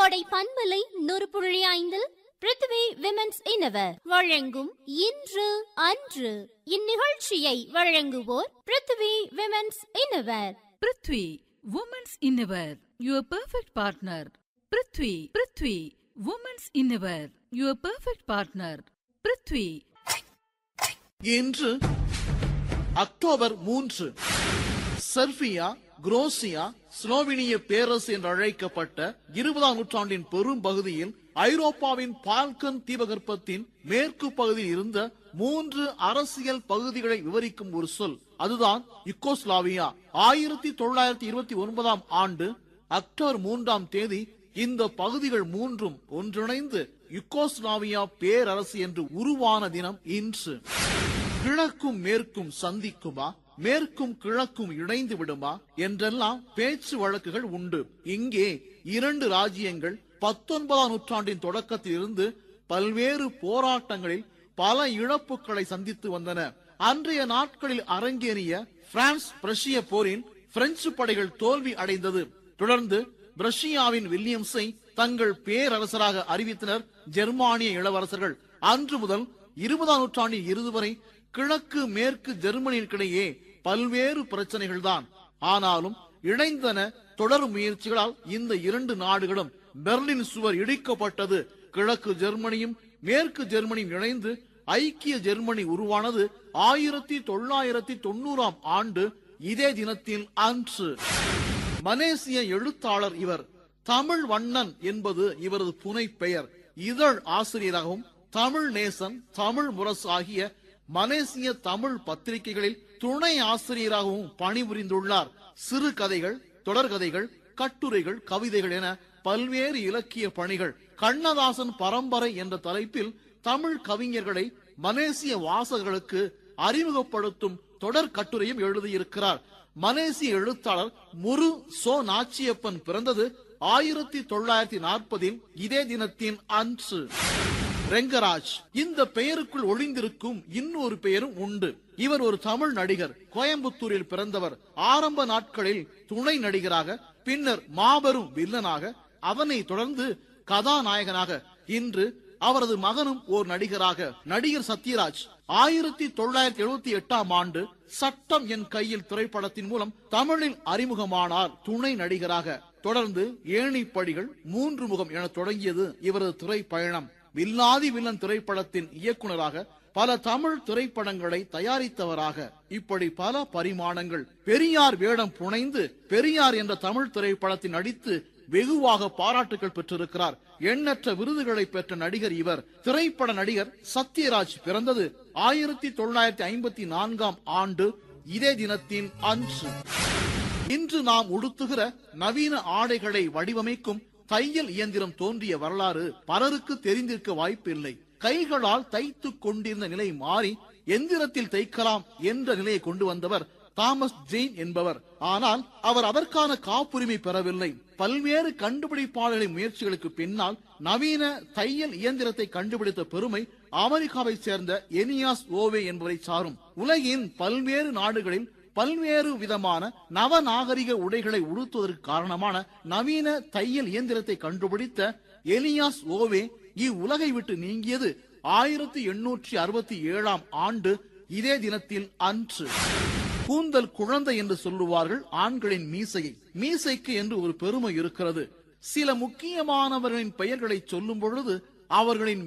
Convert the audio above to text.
கோடை பண்பலை நூறு புள்ளி ஐந்தில் பிருத்வி விமென்ஸ் இனவர் வழங்கும் இன்று அன்று இந்நிகழ்ச்சியை வழங்குவோர் Prithvi women's innerwear Prithvi women's innerwear your perfect partner Prithvi Prithvi women's innerwear your perfect partner Prithvi இன்று அக்டோபர் மூன்று செர்பியா குரோசியா ஸ்லோவினிய பேரரசு என்று அழைக்கப்பட்ட இருபதாம் நூற்றாண்டின் பெரும் பகுதியில் ஐரோப்பாவின் பால்கன் தீபகற்பத்தின் மேற்கு பகுதியில் இருந்த மூன்று அரசியல் பகுதிகளை விவரிக்கும் ஒரு சொல் அதுதான் யுகோஸ்லாவியா ஆயிரத்தி தொள்ளாயிரத்தி இருபத்தி ஒன்பதாம் ஆண்டு அக்டோபர் மூன்றாம் தேதி இந்த பகுதிகள் மூன்றும் ஒன்றிணைந்து யுகோஸ்லாவியா பேரரசு என்று உருவான தினம் இன்று கிழக்கும் மேற்கும் சந்திக்குமா மேற்கும் கிழக்கும் இணைந்து விடுமா என்றெல்லாம் பேச்சு வழக்குகள் உண்டு இங்கே இரண்டு ராஜ்யங்கள் பத்தொன்பதாம் நூற்றாண்டின் தொடக்கத்தில் இருந்து பல்வேறு போராட்டங்களில் பல இழப்புகளை சந்தித்து வந்தன அன்றைய நாட்களில் அரங்கேறிய பிரான்ஸ் பிரஷிய போரில் பிரெஞ்சு படைகள் தோல்வி அடைந்தது தொடர்ந்து பிரஷியாவின் வில்லியம்ஸை தங்கள் பேரரசராக அறிவித்தனர் ஜெர்மானிய இளவரசர்கள் அன்று முதல் இருபதாம் நூற்றாண்டின் இறுதி வரை கிழக்கு மேற்கு ஜெர்மனியிற்கிடையே பல்வேறு பிரச்சனைகள் தான் ஆனாலும் இணைந்தன தொடர் முயற்சிகளால் இந்த இரண்டு நாடுகளும் பெர்லின் சுவர் இடிக்கப்பட்டது கிழக்கு ஜெர்மனியும் மேற்கு ஜெர்மனியும் இணைந்து ஐக்கிய ஜெர்மனி உருவானது ஆயிரத்தி தொள்ளாயிரத்தி தொண்ணூறாம் ஆண்டு இதே தினத்தில் அன்று மலேசிய எழுத்தாளர் இவர் தமிழ் வண்ணன் என்பது இவரது புனை பெயர் இதழ் ஆசிரியராகவும் தமிழ் நேசன் தமிழ் முரசு ஆகிய மலேசிய தமிழ் பத்திரிகைகளில் துணை ஆசிரியராகவும் பணிபுரிந்துள்ளார் சிறு கதைகள் தொடர்கதைகள் கட்டுரைகள் கவிதைகள் என பல்வேறு இலக்கிய பணிகள் கண்ணதாசன் பரம்பரை என்ற தலைப்பில் தமிழ் கவிஞர்களை மலேசிய வாசகர்களுக்கு அறிமுகப்படுத்தும் தொடர் கட்டுரையும் எழுதியிருக்கிறார் மலேசிய எழுத்தாளர் முரு சோ நாச்சியப்பன் பிறந்தது ஆயிரத்தி தொள்ளாயிரத்தி நாற்பதில் இதே தினத்தின் அன்று ரெங்கராஜ் இந்த பெயருக்குள் ஒளிந்திருக்கும் இன்னொரு பெயரும் உண்டு இவர் ஒரு தமிழ் நடிகர் கோயம்புத்தூரில் பிறந்தவர் ஆரம்ப நாட்களில் துணை நடிகராக பின்னர் மாபெரும் வில்லனாக அதனை தொடர்ந்து கதாநாயகனாக இன்று அவரது மகனும் ஓர் நடிகராக நடிகர் சத்யராஜ் ஆயிரத்தி தொள்ளாயிரத்தி எழுபத்தி எட்டாம் ஆண்டு சட்டம் என் கையில் திரைப்படத்தின் மூலம் தமிழில் அறிமுகமானார் துணை நடிகராக தொடர்ந்து ஏணிப்படிகள் மூன்று முகம் என தொடங்கியது இவரது திரைப்பயணம் வில்லாதி வில்லன் திரைப்படத்தின் இயக்குனராக பல தமிழ் திரைப்படங்களை தயாரித்தவராக இப்படி பல பரிமாணங்கள் பெரியார் வேடம் புனைந்து பெரியார் என்ற தமிழ் திரைப்படத்தில் நடித்து வெகுவாக பாராட்டுகள் பெற்றிருக்கிறார் எண்ணற்ற விருதுகளை பெற்ற நடிகர் இவர் திரைப்பட நடிகர் சத்யராஜ் பிறந்தது ஆயிரத்தி தொள்ளாயிரத்தி ஐம்பத்தி நான்காம் ஆண்டு இதே தினத்தின் அன்று இன்று நாம் உடுத்துகிற நவீன ஆடைகளை வடிவமைக்கும் தையல் இயந்திரம் தோன்றிய வரலாறு பலருக்கு தெரிந்திருக்க வாய்ப்பில்லை கைகளால் தைத்து கொண்டிருந்த நிலை மாறி எந்திரத்தில் தைக்கலாம் என்ற நிலையை கொண்டு வந்தவர் தாமஸ் ஜெயின் என்பவர் ஆனால் அவர் அதற்கான காப்புரிமை பெறவில்லை பல்வேறு கண்டுபிடிப்பாளர்களின் முயற்சிகளுக்கு பின்னால் நவீன தையல் இயந்திரத்தை கண்டுபிடித்த பெருமை அமெரிக்காவை சேர்ந்த எனியாஸ் ஓவே என்பவரை சாரும் உலகின் பல்வேறு நாடுகளில் பல்வேறு விதமான நவநாகரிக உடைகளை உடுத்துவதற்கு காரணமான நவீன தையல் இயந்திரத்தை கண்டுபிடித்த எலியாஸ் ஓவே இவ்வுலகை விட்டு நீங்கியது ஆயிரத்தி எண்ணூற்றி அறுபத்தி ஏழாம் ஆண்டு இதே தினத்தில் அன்று கூந்தல் குழந்தை என்று சொல்லுவார்கள் ஆண்களின் மீசையை மீசைக்கு என்று ஒரு பெருமை இருக்கிறது சில முக்கியமானவர்களின் பெயர்களை சொல்லும் பொழுது அவர்களின்